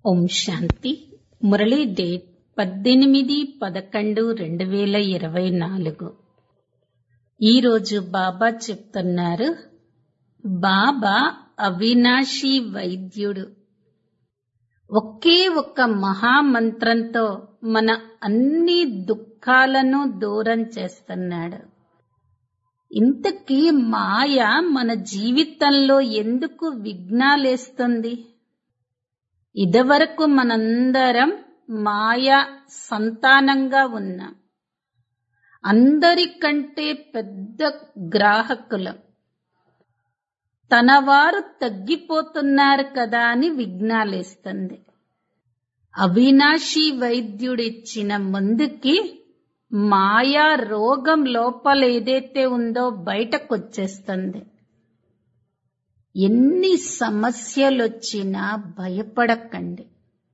ఓం శాంతి Murali date పద్దెనిమిది పదకొండు రెండు వేల ఇరవై నాలుగు ఈరోజు బాబా చెప్తున్నారు బాబా అవినాశి వైద్యుడు ఒకే ఒక్క మహామంత్రంతో మన అన్ని దుఃఖాలను దూరం చేస్తున్నాడు ఇంతకీ మాయ మన జీవితంలో ఎందుకు విఘ్నాలేస్తుంది ఇదివరకు మనందరం మాయా సంతానంగా ఉన్నాం అందరికంటే పెద్ద గ్రాహకులం తన వారు తగ్గిపోతున్నారు కదా అని విఘ్నాలేస్తుంది అవినాశి వైద్యుడిచ్చిన మందుకి మాయా రోగం లోపల ఏదైతే ఉందో బయటకొచ్చేస్తుంది ఎన్ని సమస్యలొచ్చినా భయపడకండి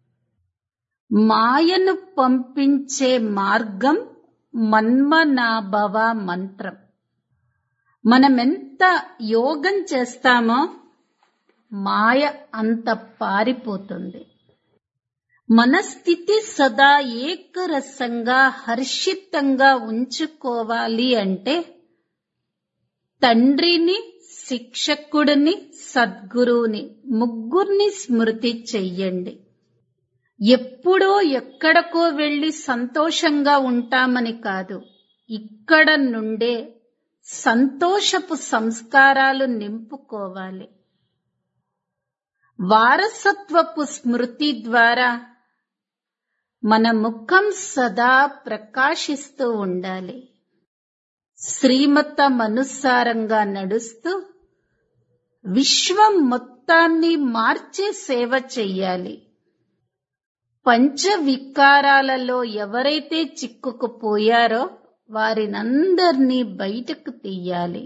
మాయను పంపించే మార్గం మన్మనాభవ మంత్రం మనమెంత యోగం చేస్తామో మాయ అంత పారిపోతుంది మన స్థితి సదా ఏకరసంగా హర్షితంగా ఉంచుకోవాలి అంటే తండ్రిని శిక్షకుడిని సద్గురువుని ముగ్గురిని స్మృతి చెయ్యండి ఎప్పుడో ఎక్కడికో వెళ్లి సంతోషంగా ఉంటామని కాదు ఇక్కడ నుండే సంతోషపు సంస్కారాలు నింపుకోవాలి వారసత్వపు స్మృతి ద్వారా మన ముఖం సదా ప్రకాశిస్తూ ఉండాలి శ్రీమతమనుసారంగా నడుస్తూ విశ్వం మొత్తాన్ని మార్చే సేవ చెయ్యాలి పంచ వికారాలలో ఎవరైతే చిక్కుకుపోయారో వారినందరినీ బయటకు తీయాలి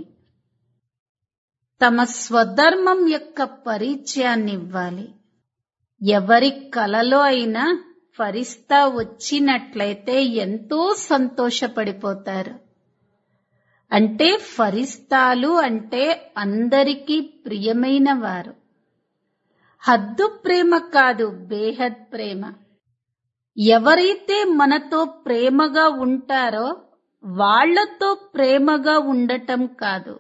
తమ స్వధర్మం యొక్క పరిచయాన్ని ఇవ్వాలి ఎవరి కలలో అయినా ఫరిస్తా వచ్చినట్లయితే ఎంతో సంతోషపడిపోతారు అంటే ఫరిస్తాలు అంటే అందరికీ ప్రియమైన వారు హద్దు ప్రేమ కాదు బేహద్ ప్రేమ ఎవరైతే మనతో ప్రేమగా ఉంటారో వాళ్లతో ప్రేమగా ఉండటం కాదు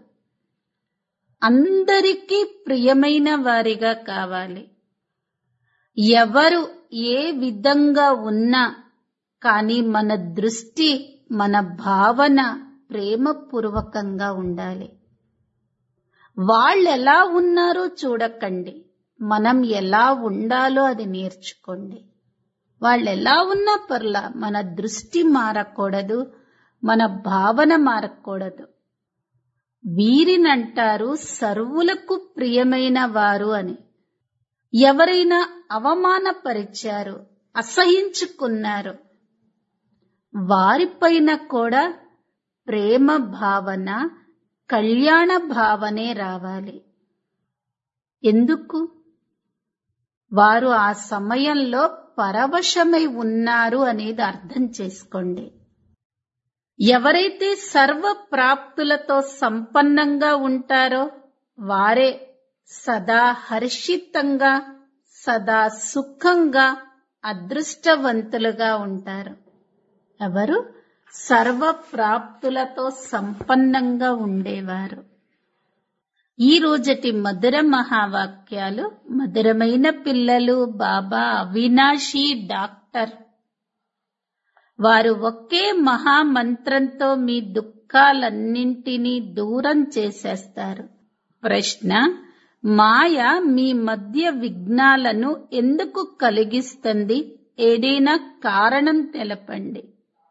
అందరికీ ప్రియమైన వారిగా కావాలి ఎవరు ఏ విధంగా ఉన్నా కానీ మన దృష్టి మన భావన ప్రేమపూర్వకంగా ఉండాలి వాళ్ళెలా ఉన్నారో చూడకండి మనం ఎలా ఉండాలో అది నేర్చుకోండి వాళ్ళు ఎలా ఉన్నా పర్లా మన దృష్టి మారకూడదు మన భావన మారకూడదు వీరినంటారు సర్వులకు ప్రియమైన వారు అని ఎవరైనా అవమానపరిచారు అసహించుకున్నారు వారిపైన కూడా ప్రేమ భావన కళ్యాణ భావనే రావాలి ఎందుకు వారు ఆ సమయంలో పరవశమై ఉన్నారు అనేది అర్థం చేసుకోండి ఎవరైతే సర్వ ప్రాప్తులతో సంపన్నంగా ఉంటారో వారే సదా హర్షితంగా సదా సుఖంగా అదృష్టవంతులుగా ఉంటారు ఎవరు సర్వ ప్రాప్తులతో సంపన్నంగా ఉండేవారు ఈ రోజటి మధుర మహావాక్యాలు మధురమైన పిల్లలు బాబా అవినాశి డాక్టర్ వారు ఒకే మహామంత్రంతో మీ దుఃఖాలన్నింటినీ దూరం చేసేస్తారు ప్రశ్న మాయ మీ మధ్య విఘ్నాలను ఎందుకు కలిగిస్తుంది ఏదైనా కారణం తెలపండి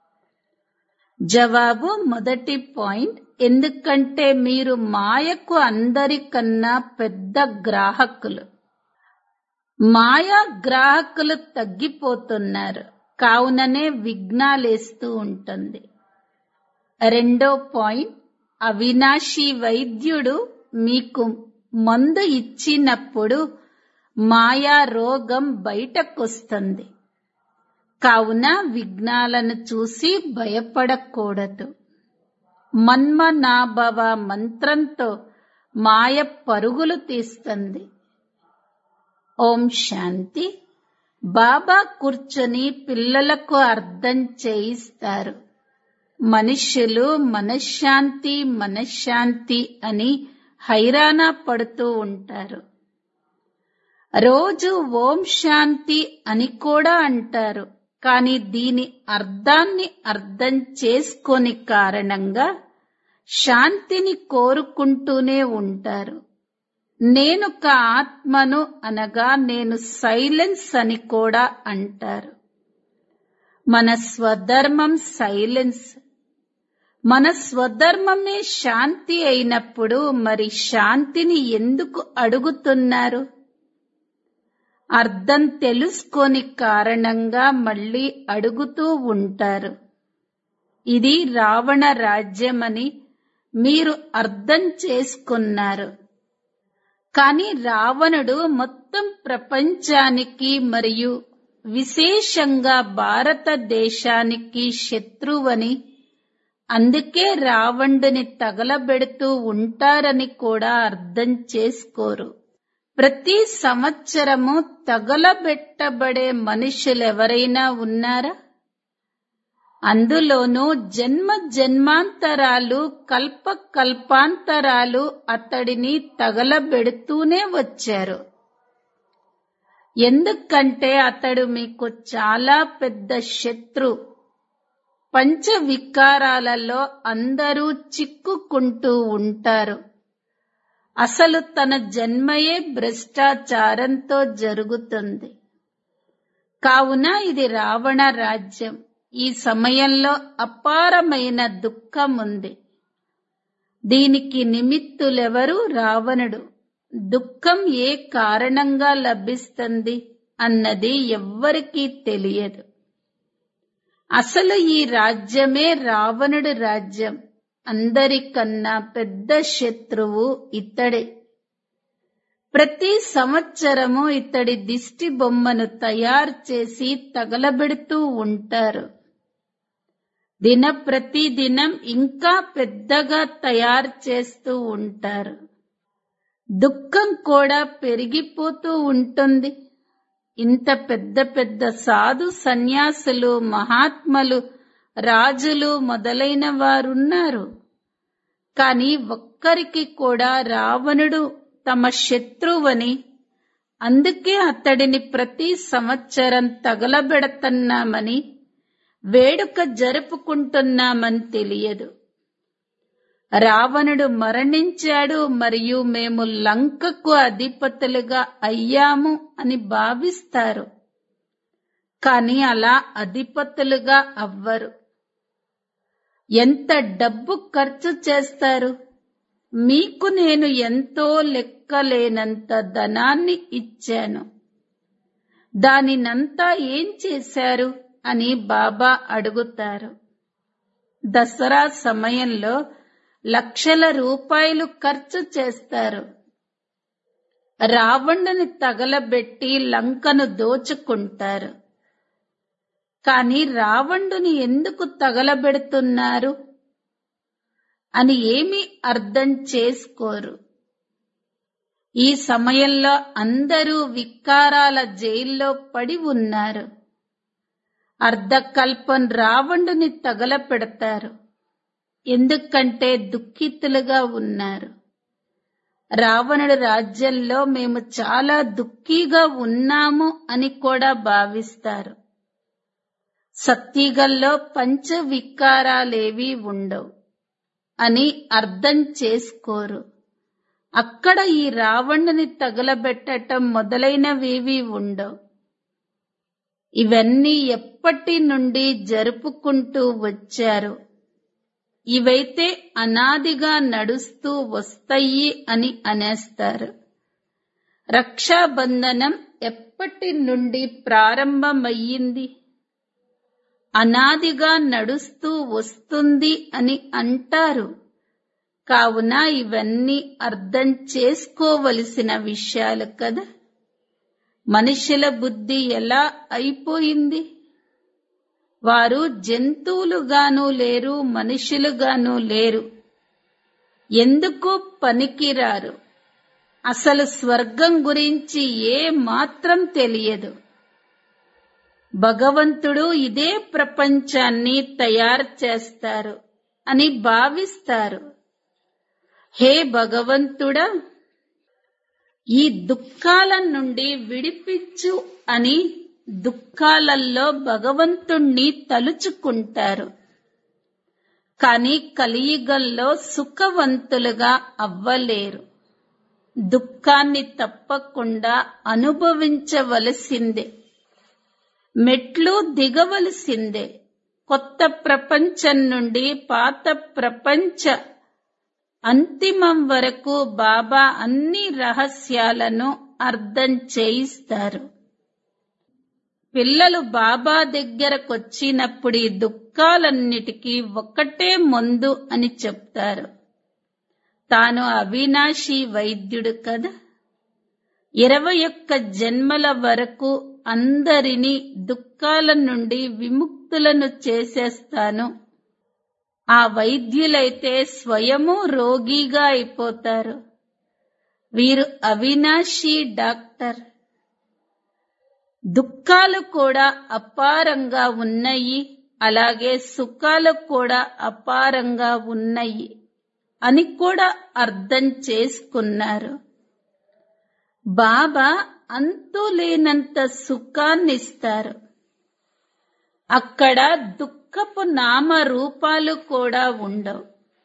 జవాబు మొదటి పాయింట్ ఎందుకంటే మీరు మాయకు అందరికన్నా పెద్ద గ్రాహకులు మాయా గ్రాహకులు తగ్గిపోతున్నారు కావుననే విఘ్నాలేస్తూ ఉంటుంది రెండో పాయింట్ అవినాశి వైద్యుడు మీకు మందు ఇచ్చినప్పుడు మాయా రోగం బయటకొస్తుంది కావున విఘ్నాలను చూసి భయపడకూడదు మన్మనాభవ మంత్రంతో మాయ పరుగులు తీస్తుంది ఓం శాంతి బాబా కూర్చొని పిల్లలకు అర్థం చేయిస్తారు మనుష్యులు మనశ్శాంతి మనశ్శాంతి అని హైరానా పడుతూ ఉంటారు రోజు ఓం శాంతి అని కూడా అంటారు కానీ దీని అర్థాన్ని అర్థం చేసుకొని కారణంగా శాంతిని కోరుకుంటూనే ఉంటారు నేనొక ఆత్మను అనగా నేను సైలెన్స్ అని కూడా అంటారు మన స్వధర్మం సైలెన్స్ మన స్వధర్మమే శాంతి అయినప్పుడు మరి శాంతిని ఎందుకు అడుగుతున్నారు అర్థం తెలుసుకోని కారణంగా మళ్ళీ అడుగుతూ ఉంటారు ఇది రావణ రాజ్యమని మీరు అర్థం చేసుకున్నారు కాని రావణుడు మొత్తం ప్రపంచానికి మరియు విశేషంగా భారతదేశానికి శత్రువని అందుకే రావణుడిని తగలబెడుతూ ఉంటారని కూడా అర్థం చేసుకోరు ప్రతి సంవత్సరము తగలబెట్టబడే మనుషులెవరైనా ఉన్నారా అందులోనూ జన్మ జన్మాంతరాలు కల్ప కల్పాంతరాలు అతడిని తగలబెడుతూనే వచ్చారు ఎందుకంటే అతడు మీకు చాలా పెద్ద శత్రు పంచ వికారాలలో అందరూ చిక్కుకుంటూ ఉంటారు అసలు తన జన్మయే భ్రష్టాచారంతో జరుగుతుంది కావున ఇది రావణ రాజ్యం ఈ సమయంలో అపారమైన దుఃఖం ఉంది దీనికి నిమిత్తులెవరు రావణుడు దుఃఖం ఏ కారణంగా లభిస్తుంది అన్నది ఎవ్వరికీ తెలియదు అసలు ఈ రాజ్యమే రావణుడి రాజ్యం అందరికన్నా పెద్ద శత్రువు ఇతడే ప్రతి సంవత్సరము ఇతడి దిష్టి బొమ్మను తయారు చేసి తగలబెడుతూ ఉంటారు దిన ప్రతి దినం ఇంకా పెద్దగా తయారు చేస్తూ ఉంటారు దుఃఖం కూడా పెరిగిపోతూ ఉంటుంది ఇంత పెద్ద పెద్ద సాధు సన్యాసులు మహాత్మలు రాజులు మొదలైన వారున్నారు కాని ఒక్కరికి కూడా రావణుడు తమ శత్రువని అందుకే అతడిని ప్రతి సంవత్సరం తగలబెడతన్నామని వేడుక జరుపుకుంటున్నామని తెలియదు రావణుడు మరణించాడు మరియు మేము లంకకు అధిపతులుగా అయ్యాము అని భావిస్తారు కాని అలా అధిపతులుగా అవ్వరు ఎంత డబ్బు ఖర్చు చేస్తారు మీకు నేను ఎంతో లెక్కలేనంత ధనాన్ని ఇచ్చాను దానినంతా ఏం చేశారు అని బాబా అడుగుతారు దసరా సమయంలో లక్షల రూపాయలు ఖర్చు చేస్తారు రావణుని తగలబెట్టి లంకను దోచుకుంటారు కాని రావణుని ఎందుకు తగలబెడుతున్నారు అని ఏమీ అర్థం చేసుకోరు ఈ సమయంలో అందరూ వికారాల జైల్లో పడి ఉన్నారు అర్ధకల్పం రావణుని తగలపెడతారు ఎందుకంటే దుఃఖితులుగా ఉన్నారు రావణుడి రాజ్యంలో మేము చాలా దుఃఖీగా ఉన్నాము అని కూడా భావిస్తారు సత్యగల్లో పంచ వికారాలేవీ ఉండవు అని అర్థం చేసుకోరు అక్కడ ఈ రావణుని తగలబెట్టటం మొదలైనవేవీ ఉండవు ఇవన్నీ ఎప్పటి నుండి జరుపుకుంటూ వచ్చారు ఇవైతే అనాదిగా నడుస్తూ వస్తాయి అని అనేస్తారు రక్షాబంధనం ఎప్పటి నుండి ప్రారంభమయ్యింది అనాదిగా నడుస్తూ వస్తుంది అని అంటారు కావున ఇవన్నీ అర్థం చేసుకోవలసిన విషయాలు కదా మనుషుల బుద్ధి ఎలా అయిపోయింది వారు జంతువులుగాను లేరు మనుషులుగాను లేరు ఎందుకు పనికిరారు అసలు స్వర్గం గురించి ఏ మాత్రం తెలియదు భగవంతుడు ఇదే ప్రపంచాన్ని తయారు చేస్తారు అని భావిస్తారు హే భగవంతుడా ఈ దుఃఖాల నుండి విడిపించు అని దుఃఖాలలో భగవంతుణ్ణి తలుచుకుంటారు కానీ కలియుగంలో సుఖవంతులుగా అవ్వలేరు దుఃఖాన్ని తప్పకుండా అనుభవించవలసిందే మెట్లు దిగవలసిందే కొత్త ప్రపంచం నుండి పాత ప్రపంచ అంతిమం వరకు బాబా అన్ని రహస్యాలను అర్థం చేయిస్తారు పిల్లలు బాబా దగ్గరకొచ్చినప్పుడు ఈ దుఃఖాలన్నిటికీ ఒక్కటే మందు అని చెప్తారు తాను అవినాశి వైద్యుడు కదా ఇరవై ఒక్క జన్మల వరకు అందరినీ దుఃఖాల నుండి విముక్తులను చేసేస్తాను ఆ వైద్యులైతే స్వయము రోగిగా అయిపోతారు వీరు అవినాశి డాక్టర్ దుఃఖాలు కూడా అపారంగా ఉన్నాయి అలాగే సుఖాలు కూడా అపారంగా ఉన్నాయి అని కూడా అర్థం చేసుకున్నారు బాబా అంతులేనంత సుఖాన్నిస్తారు అక్కడ దుఃఖపు నామ రూపాలు కూడా ఉండవు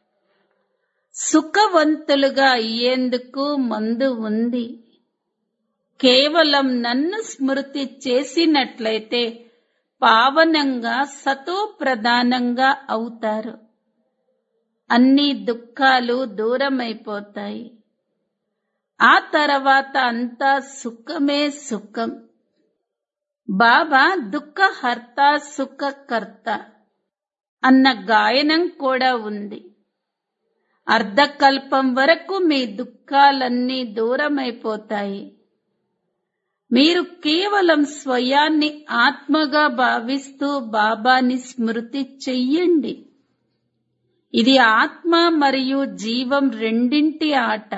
సుఖవంతులుగా అయ్యేందుకు మందు ఉంది కేవలం నన్ను స్మృతి చేసినట్లయితే పావనంగా సతో ప్రధానంగా అవుతారు అన్ని దుఃఖాలు దూరమైపోతాయి ఆ తర్వాత అంతా సుఖమే సుఖం బాబా దుఃఖహర్త సుఖకర్త అన్న గాయనం కూడా ఉంది అర్ధకల్పం వరకు మీ దుఃఖాలన్నీ దూరమైపోతాయి మీరు కేవలం స్వయాన్ని ఆత్మగా భావిస్తూ బాబాని స్మృతి చెయ్యండి ఇది ఆత్మ మరియు జీవం రెండింటి ఆట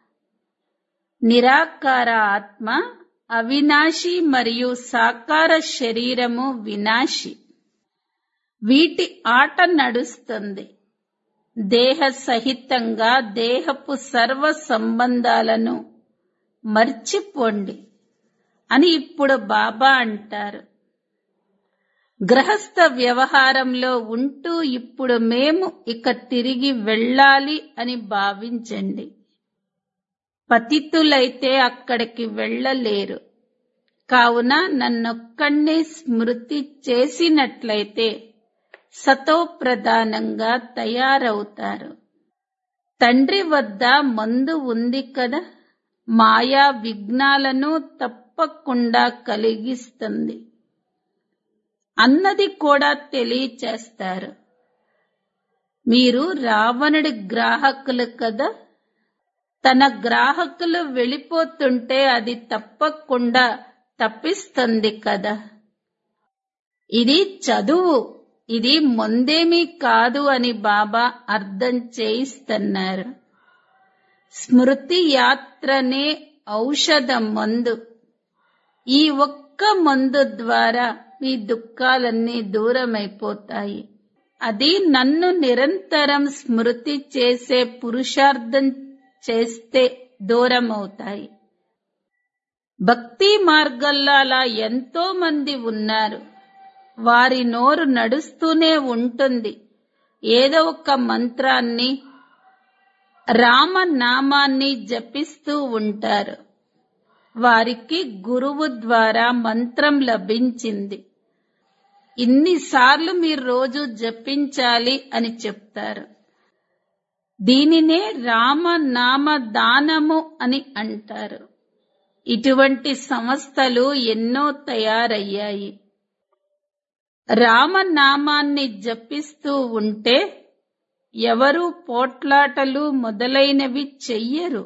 నిరాకార ఆత్మ అవినాశి మరియు సాకార శరీరము వినాశి వీటి ఆట నడుస్తుంది దేహ సహితంగా దేహపు సర్వ సంబంధాలను మర్చిపోండి అని ఇప్పుడు బాబా అంటారు గ్రహస్థ వ్యవహారంలో ఉంటూ ఇప్పుడు మేము ఇక తిరిగి వెళ్ళాలి అని భావించండి పతితులైతే అక్కడికి వెళ్ళలేరు కావున నన్నొక్కడినే స్మృతి చేసినట్లయితే సతో ప్రధానంగా తయారవుతారు తండ్రి వద్ద మందు ఉంది కదా మాయా విఘ్నాలను తప్పకుండా కలిగిస్తుంది అన్నది కూడా తెలియచేస్తారు మీరు రావణుడి గ్రాహకులు కదా తన గ్రాహకులు వెళ్ళిపోతుంటే అది తప్పకుండా తప్పిస్తుంది కదా ఇది చదువు ఇది మొందేమీ కాదు అని బాబా అర్థం చేయిస్తున్నారు స్మృతి యాత్రనే ఔషధ మందు ఈ ఒక్క మందు ద్వారా మీ దుఃఖాలన్నీ దూరమైపోతాయి అది నన్ను నిరంతరం స్మృతి చేసే పురుషార్థం చేస్తే దూరం అవుతాయి భక్తి మార్గంలో అలా ఎంతో మంది ఉన్నారు వారి నోరు నడుస్తూనే ఉంటుంది ఏదో ఒక మంత్రాన్ని రామనామాన్ని జపిస్తూ ఉంటారు వారికి గురువు ద్వారా మంత్రం లభించింది ఇన్నిసార్లు మీరు రోజు జపించాలి అని చెప్తారు దీనినే రామనామ దానము అని అంటారు ఇటువంటి సంస్థలు ఎన్నో తయారయ్యాయి రామనామాన్ని జపిస్తూ ఉంటే ఎవరు పోట్లాటలు మొదలైనవి చెయ్యరు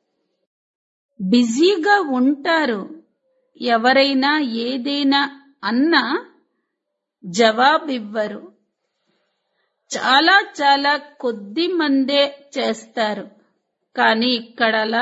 బిజీగా ఉంటారు ఎవరైనా ఏదైనా అన్నా జవాబివ్వరు చాలా చాలా కొద్ది మందే చేస్తారు కానీ ఇక్కడలా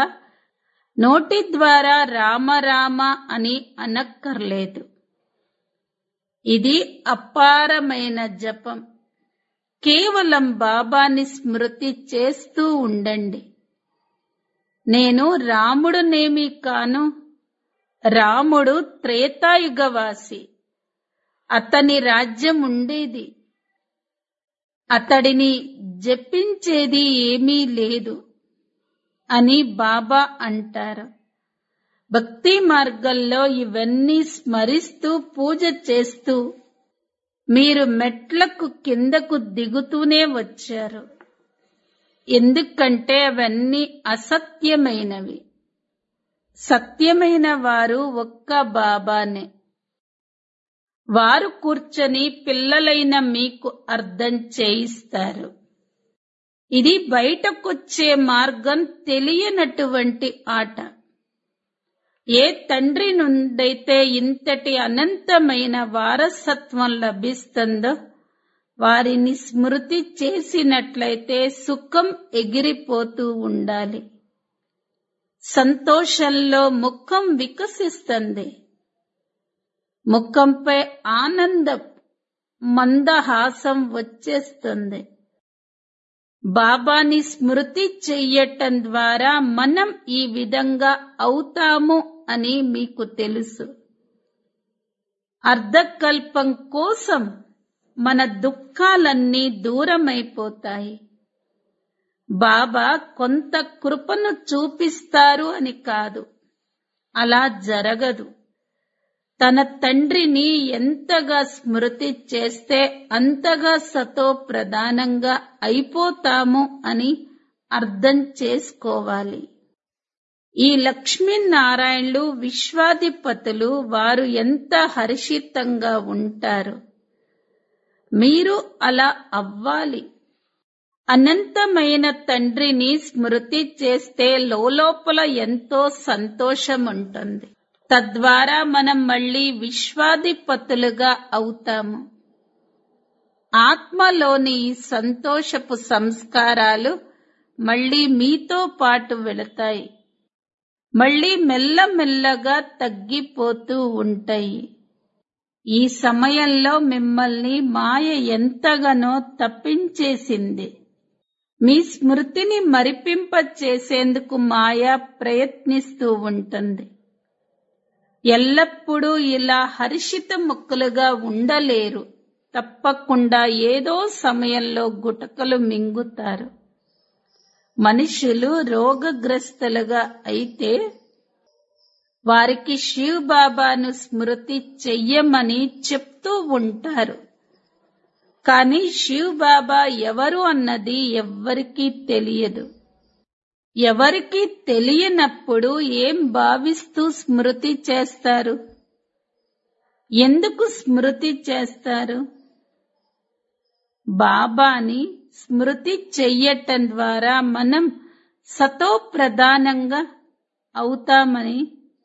నోటి ద్వారా రామ రామ అని అనక్కర్లేదు ఇది అపారమైన జపం కేవలం బాబాని స్మృతి చేస్తూ ఉండండి నేను రాముడునేమి కాను రాముడు త్రేతాయుగవాసి అతని రాజ్యం ఉండేది అతడిని జపించేది ఏమీ లేదు అని బాబా అంటారు భక్తి మార్గంలో ఇవన్నీ స్మరిస్తూ పూజ చేస్తూ మీరు మెట్లకు కిందకు దిగుతూనే వచ్చారు ఎందుకంటే అవన్నీ అసత్యమైనవి సత్యమైన వారు ఒక్క బాబానే వారు కూర్చొని పిల్లలైన మీకు అర్థం చేయిస్తారు ఇది బయటకొచ్చే మార్గం తెలియనటువంటి ఆట ఏ తండ్రి నుండైతే ఇంతటి అనంతమైన వారసత్వం లభిస్తుందో వారిని స్మృతి చేసినట్లయితే సుఖం ఎగిరిపోతూ ఉండాలి సంతోషంలో ముఖం వికసిస్తుంది ముఖంపై ఆనందం మందహాసం వచ్చేస్తుంది బాబాని స్మృతి చెయ్యటం ద్వారా మనం ఈ విధంగా అవుతాము అని మీకు తెలుసు అర్ధకల్పం కోసం మన దుఃఖాలన్నీ దూరమైపోతాయి బాబా కొంత కృపను చూపిస్తారు అని కాదు అలా జరగదు తన తండ్రిని ఎంతగా స్మృతి చేస్తే అంతగా సతో ప్రధానంగా అయిపోతాము అని అర్థం చేసుకోవాలి ఈ లక్ష్మీనారాయణులు విశ్వాధిపతులు వారు ఎంత హర్షితంగా ఉంటారు మీరు అలా అవ్వాలి అనంతమైన తండ్రిని స్మృతి చేస్తే లోపల ఎంతో సంతోషం ఉంటుంది తద్వారా మనం మళ్ళీ విశ్వాధిపతులుగా అవుతాము ఆత్మలోని ఈ సంతోషపు సంస్కారాలు మళ్ళీ మీతో పాటు వెళతాయి మళ్ళీ మెల్లమెల్లగా తగ్గిపోతూ ఉంటాయి ఈ సమయంలో మిమ్మల్ని మాయ ఎంతగానో తప్పించేసింది మీ స్మృతిని మరిపింప చేసేందుకు మాయ ప్రయత్నిస్తూ ఉంటుంది ఎల్లప్పుడూ ఇలా హర్షిత ముక్కలుగా ఉండలేరు తప్పకుండా ఏదో సమయంలో గుటకలు మింగుతారు మనుషులు రోగగ్రస్తులుగా అయితే వారికి శివ్ బాబాను స్మృతి చెయ్యమని చెప్తూ ఉంటారు కానీ శివ్ బాబా ఎవరు అన్నది ఎవ్వరికీ తెలియదు ఎవరికి తెలియనప్పుడు ఏం భావిస్తూ స్మృతి చేస్తారు ఎందుకు స్మృతి చేస్తారు బాబాని స్మృతి చెయ్యటం ద్వారా మనం సతో ప్రధానంగా అవుతామని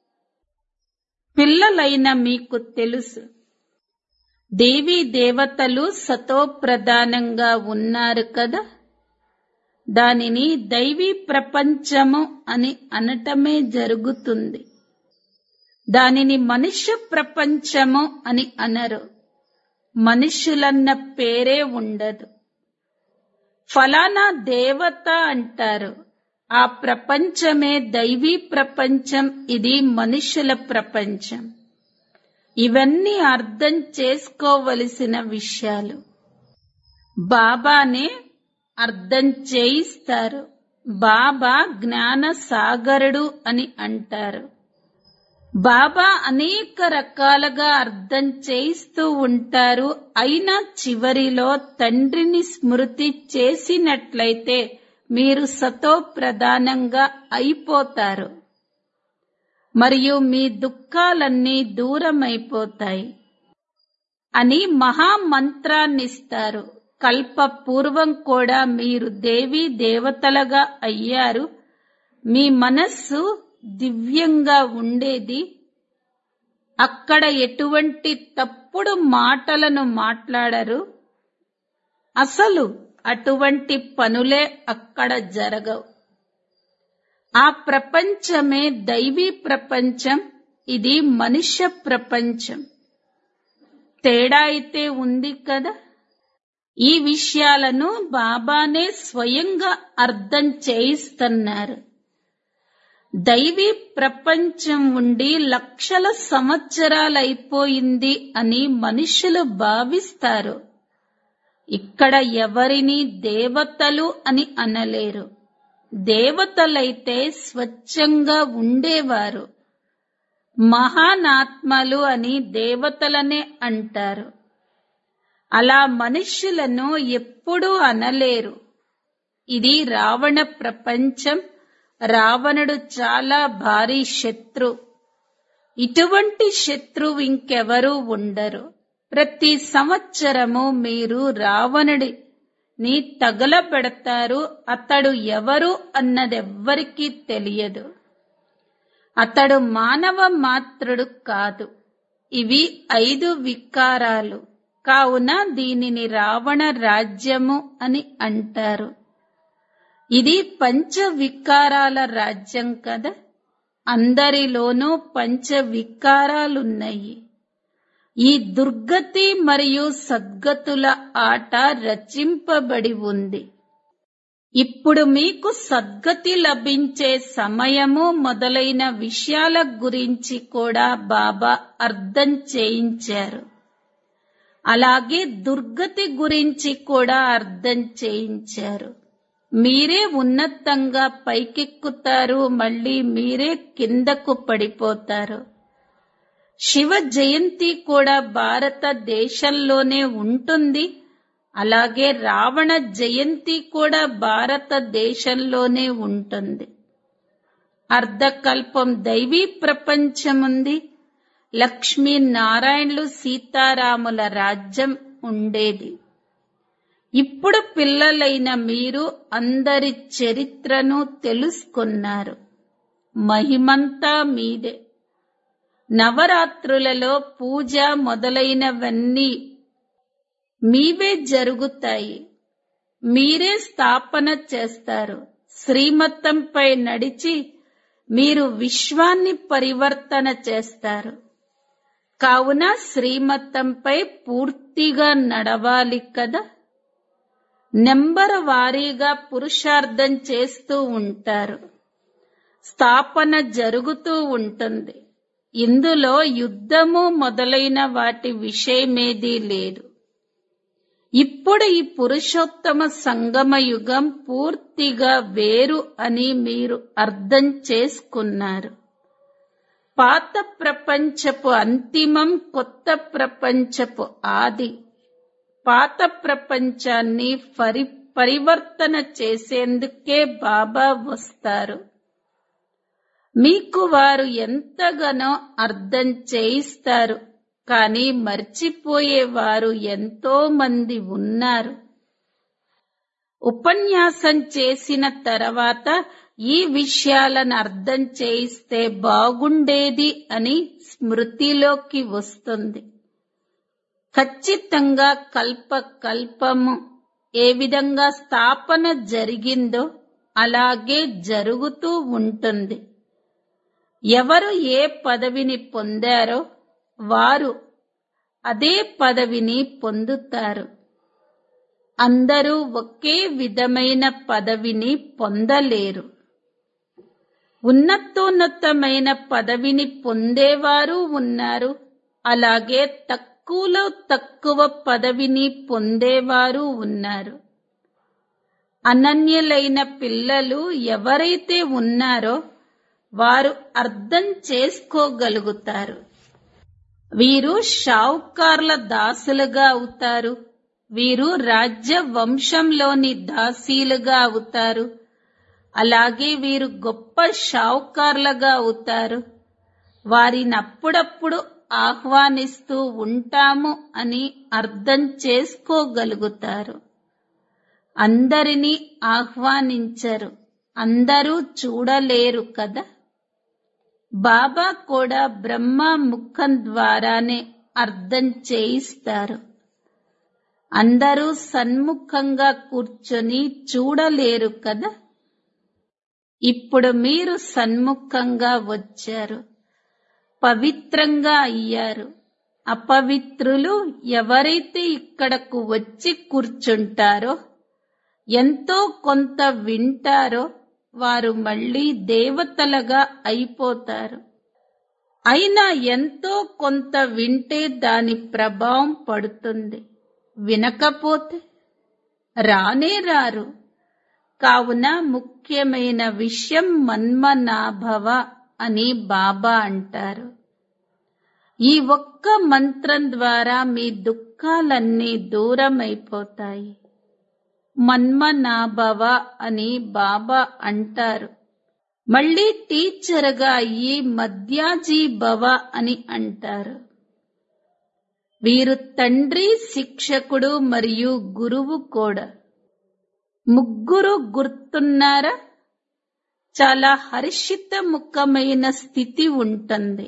పిల్లలైన మీకు తెలుసు దేవీ దేవతలు సతో ప్రధానంగా ఉన్నారు కదా దానిని దైవీ ప్రపంచము అని అనటమే జరుగుతుంది దానిని మనుష్య ప్రపంచము అని అనరు మనుషులన్న పేరే ఉండదు ఫలానా దేవత అంటారు ఆ ప్రపంచమే దైవీ ప్రపంచం ఇది మనుషుల ప్రపంచం ఇవన్నీ అర్థం చేసుకోవలసిన విషయాలు బాబానే అర్థం చేయిస్తారు బాబా జ్ఞాన సాగరుడు అని అంటారు బాబా అనేక రకాలుగా అర్థం చేయిస్తూ ఉంటారు అయినా చివరిలో తండ్రిని స్మృతి చేసినట్లయితే మీరు సతో ప్రధానంగా అయిపోతారు మరియు మీ దుఃఖాలన్నీ దూరమైపోతాయి అని మహామంత్రాన్నిస్తారు కల్ప పూర్వం కూడా మీరు దేవీ దేవతలుగా అయ్యారు మీ మనస్సు దివ్యంగా ఉండేది అక్కడ ఎటువంటి తప్పుడు మాటలను మాట్లాడరు అసలు అటువంటి పనులే అక్కడ జరగవు ఆ ప్రపంచమే దైవీ ప్రపంచం ఇది మనుష్య ప్రపంచం తేడా అయితే ఉంది కదా ఈ విషయాలను బాబానే స్వయంగా అర్థం చేయిస్తున్నారు దైవీ ప్రపంచం ఉండి లక్షల సంవత్సరాలైపోయింది అని మనుషులు భావిస్తారు ఇక్కడ ఎవరిని దేవతలు అని అనలేరు దేవతలైతే స్వచ్ఛంగా ఉండేవారు మహానాత్మలు అని దేవతలనే అంటారు అలా మనుష్యులను ఎప్పుడూ అనలేరు ఇది రావణ ప్రపంచం రావణుడు చాలా భారీ శత్రు ఇటువంటి శత్రువు ఇంకెవరూ ఉండరు ప్రతి సంవత్సరము మీరు రావణుడిని తగలబెడతారు అతడు ఎవరు అన్నదెవ్వరికీ తెలియదు అతడు మానవ మాత్రుడు కాదు ఇవి ఐదు వికారాలు కావున దీనిని రావణ రాజ్యము అని అంటారు ఇది పంచ వికారాల రాజ్యం కదా అందరిలోనూ పంచ వికారాలున్నాయి ఈ దుర్గతి మరియు సద్గతుల ఆట రచింపబడి ఉంది ఇప్పుడు మీకు సద్గతి లభించే సమయము మొదలైన విషయాల గురించి కూడా బాబా అర్థం చేయించారు అలాగే దుర్గతి గురించి కూడా అర్థం చేయించారు మీరే ఉన్నతంగా పైకెక్కుతారు మళ్ళీ మీరే కిందకు పడిపోతారు శివ జయంతి కూడా భారతదేశంలోనే ఉంటుంది అలాగే రావణ జయంతి కూడా భారతదేశంలోనే ఉంటుంది అర్ధకల్పం దైవీ ప్రపంచముంది లక్ష్మీ నారాయణులు సీతారాముల రాజ్యం ఉండేది ఇప్పుడు పిల్లలైన మీరు అందరి చరిత్రను తెలుసుకున్నారు మహిమంతా మీదే నవరాత్రులలో పూజ మొదలైనవన్నీ మీవే జరుగుతాయి మీరే స్థాపన చేస్తారు శ్రీమతంపై నడిచి మీరు విశ్వాన్ని పరివర్తన చేస్తారు కావున శ్రీమతంపై పూర్తిగా నడవాలి కదా నెంబర్ వారీగా పురుషార్థం చేస్తూ ఉంటారు స్థాపన జరుగుతూ ఉంటుంది ఇందులో యుద్ధము మొదలైన వాటి విషయమేదీ లేదు ఇప్పుడు ఈ పురుషోత్తమ సంగమ యుగం పూర్తిగా వేరు అని మీరు అర్థం చేసుకున్నారు పాత ప్రపంచపు అంతిమం కొత్త ప్రపంచపు ఆది పాత ప్రపంచాన్ని పరి పరివర్తన చేసేందుకే బాబా వస్తారు మీకు వారు ఎంతగానో అర్థం చేయిస్తారు కానీ మర్చిపోయేవారు ఎంతో మంది ఉన్నారు ఉపన్యాసం చేసిన తర్వాత ఈ విషయాలను అర్థం చేయిస్తే బాగుండేది అని స్మృతిలోకి వస్తుంది ఖచ్చితంగా కల్ప కల్పము ఏ విధంగా స్థాపన జరిగిందో అలాగే జరుగుతూ ఉంటుంది ఎవరు ఏ పదవిని పొందారో వారు అదే పదవిని పొందుతారు అందరూ ఒకే విధమైన పదవిని పొందలేరు ఉన్నతోన్నతమైన పదవిని పొందేవారు ఉన్నారు అలాగే తక్కువలో తక్కువ పదవిని పొందేవారు ఉన్నారు అనన్యులైన పిల్లలు ఎవరైతే ఉన్నారో వారు అర్థం చేసుకోగలుగుతారు వీరు షావుకార్ల దాసులుగా అవుతారు వీరు రాజ్య వంశంలోని దాసీలుగా అవుతారు అలాగే వీరు గొప్ప షావుకార్లుగా అవుతారు వారిని అప్పుడప్పుడు ఆహ్వానిస్తూ ఉంటాము అని అర్థం చేసుకోగలుగుతారు అందరినీ ఆహ్వానించరు అందరూ చూడలేరు కదా బాబా కూడా బ్రహ్మ ముఖం ద్వారానే అర్థం చేయిస్తారు అందరూ సన్ముఖంగా కూర్చొని చూడలేరు కదా ఇప్పుడు మీరు సన్ముఖంగా వచ్చారు పవిత్రంగా అయ్యారు అపవిత్రులు ఎవరైతే ఇక్కడకు వచ్చి కూర్చుంటారో ఎంతో కొంత వింటారో వారు మళ్ళీ దేవతలుగా అయిపోతారు అయినా ఎంతో కొంత వింటే దాని ప్రభావం పడుతుంది వినకపోతే రానే రారు కావున ముఖ్యమైన విషయం మన్మనాభవ అని బాబా అంటారు ఈ ఒక్క మంత్రం ద్వారా మీ దుఃఖాలన్నీ దూరమైపోతాయి మన్మనాభవ అని బాబా అంటారు మళ్ళీ టీచర్గా ఈ మధ్యాజీ భవ అని అంటారు వీరు తండ్రి శిక్షకుడు మరియు గురువు కూడా ముగ్గురు గుర్తున్నారా చాలా హర్షిత ముఖమైన స్థితి ఉంటుంది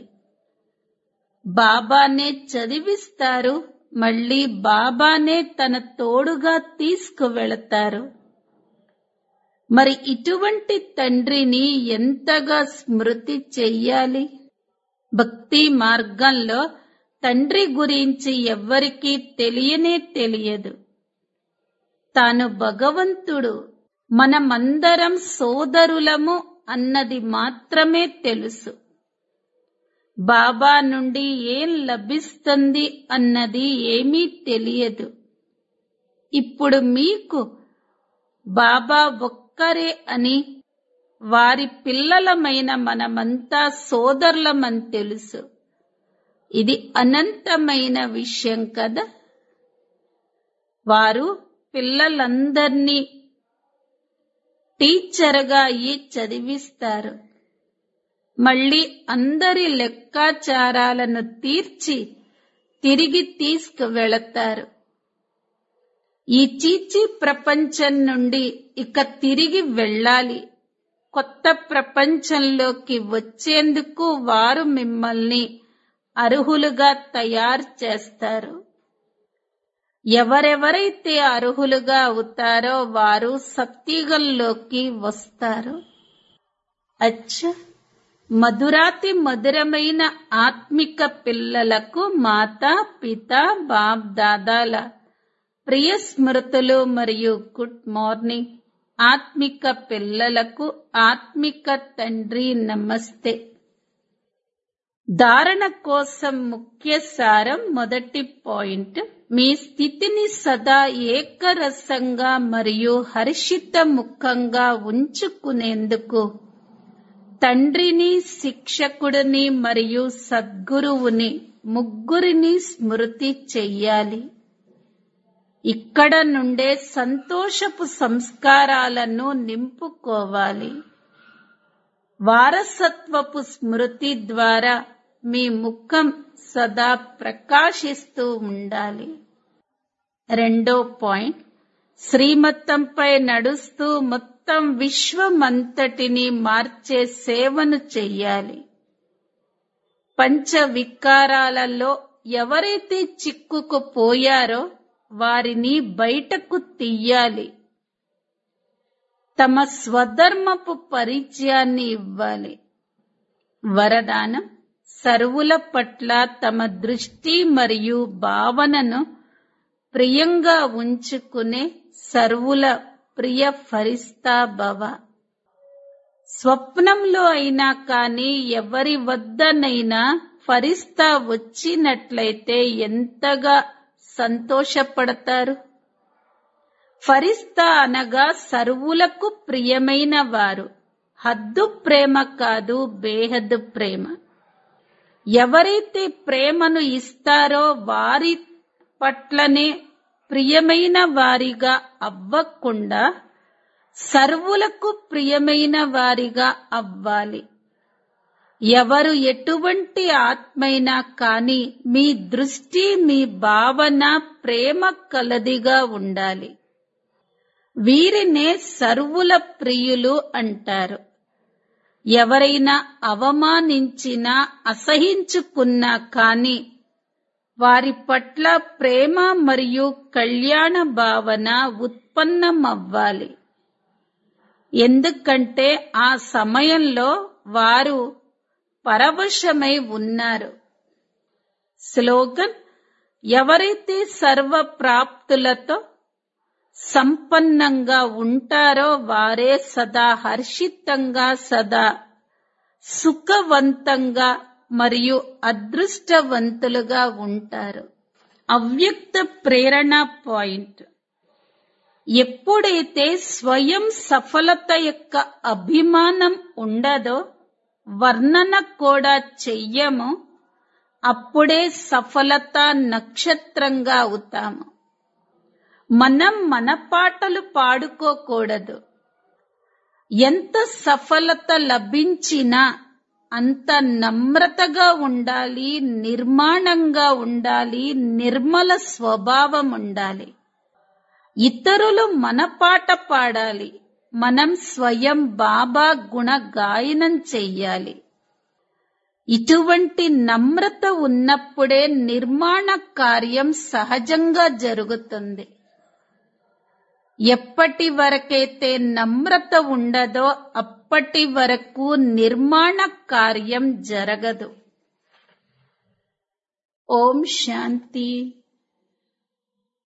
బాబానే చదివిస్తారు మళ్ళీ బాబానే తన తోడుగా తీసుకువెళతారు మరి ఇటువంటి తండ్రిని ఎంతగా స్మృతి చెయ్యాలి భక్తి మార్గంలో తండ్రి గురించి ఎవ్వరికీ తెలియనే తెలియదు తాను భగవంతుడు మనమందరం సోదరులము అన్నది మాత్రమే తెలుసు బాబా నుండి ఏం లభిస్తుంది అన్నది ఏమీ తెలియదు ఇప్పుడు మీకు బాబా ఒక్కరే అని వారి పిల్లలమైన మనమంతా సోదరులమని తెలుసు ఇది అనంతమైన విషయం కదా వారు పిల్లలందర్నీ టీచర్గా అయ్యి చదివిస్తారు మళ్ళీ అందరి లెక్కాచారాలను తీర్చి తిరిగి తీసుకువెళతారు ఈ చీచి ప్రపంచం నుండి ఇక తిరిగి వెళ్ళాలి కొత్త ప్రపంచంలోకి వచ్చేందుకు వారు మిమ్మల్ని అర్హులుగా తయారు చేస్తారు ఎవరెవరైతే అర్హులుగా అవుతారో వారు సత్యుగంలోకి వస్తారు అచ్చ మధురాతి మధురమైన ఆత్మిక పిల్లలకు మాతా పిత బాప్ దాదాల ప్రియ స్మృతులు మరియు గుడ్ మార్నింగ్ ఆత్మిక పిల్లలకు ఆత్మిక తండ్రి నమస్తే ధారణ కోసం ముఖ్య సారం మొదటి పాయింట్ మీ స్థితిని సదా ఏకరసంగా మరియు హర్షిత ముఖంగా ఉంచుకునేందుకు తండ్రిని శిక్షకుడిని మరియు సద్గురువుని ముగ్గురిని స్మృతి చెయ్యాలి ఇక్కడ నుండే సంతోషపు సంస్కారాలను నింపుకోవాలి వారసత్వపు స్మృతి ద్వారా మీ ముఖం సదా ప్రకాశిస్తూ ఉండాలి రెండో పాయింట్ శ్రీమతంపై నడుస్తూ మొత్తం విశ్వమంతటిని మార్చే సేవను చెయ్యాలి పంచ వికారాలలో ఎవరైతే చిక్కుకుపోయారో వారిని బయటకు తీయాలి తమ స్వధర్మపు పరిచయాన్ని ఇవ్వాలి వరదానం సర్వుల పట్ల తమ దృష్టి మరియు భావనను ప్రియంగా ఉంచుకునే సర్వుల ప్రియ ఫరిస్తా భవ స్వప్నంలో అయినా కానీ ఎవరి వద్దనైనా ఫరిస్తా వచ్చినట్లయితే ఎంతగా సంతోషపడతారు ఫరిస్తా అనగా సర్వులకు ప్రియమైన వారు హద్దు ప్రేమ కాదు బేహద్దు ప్రేమ ఎవరైతే ప్రేమను ఇస్తారో వారి పట్లనే ప్రియమైన వారిగా అవ్వకుండా సర్వులకు ప్రియమైన వారిగా అవ్వాలి ఎవరు ఎటువంటి ఆత్మైనా కాని మీ దృష్టి మీ భావన ప్రేమ కలదిగా ఉండాలి వీరినే సర్వుల ప్రియులు అంటారు ఎవరైనా అవమానించినా అసహించుకున్నా కాని వారి పట్ల ప్రేమ మరియు కళ్యాణ భావన ఉత్పన్నమవ్వాలి ఎందుకంటే ఆ సమయంలో వారు పరవశమై ఉన్నారు స్లోగన్ ఎవరైతే సర్వ ప్రాప్తులతో సంపన్నంగా ఉంటారో వారే సదా హర్షితంగా సదా సుఖవంతంగా మరియు అదృష్టవంతులుగా ఉంటారు అవ్యక్త ప్రేరణ పాయింట్ ఎప్పుడైతే స్వయం సఫలత యొక్క అభిమానం ఉండదో వర్ణన కూడా చెయ్యమో అప్పుడే సఫలత నక్షత్రంగా అవుతాము మనం మన పాటలు పాడుకోకూడదు ఎంత సఫలత లభించినా అంత నమ్రతగా ఉండాలి నిర్మాణంగా ఉండాలి నిర్మల స్వభావం ఉండాలి ఇతరులు మన పాట పాడాలి మనం స్వయం బాబా గుణ గాయనం చెయ్యాలి ఇటువంటి నమ్రత ఉన్నప్పుడే నిర్మాణ కార్యం సహజంగా జరుగుతుంది ఎప్పటి వరకైతే నమ్రత ఉండదో అప్పటి వరకు నిర్మాణ కార్యం జరగదు ఓం శాంతి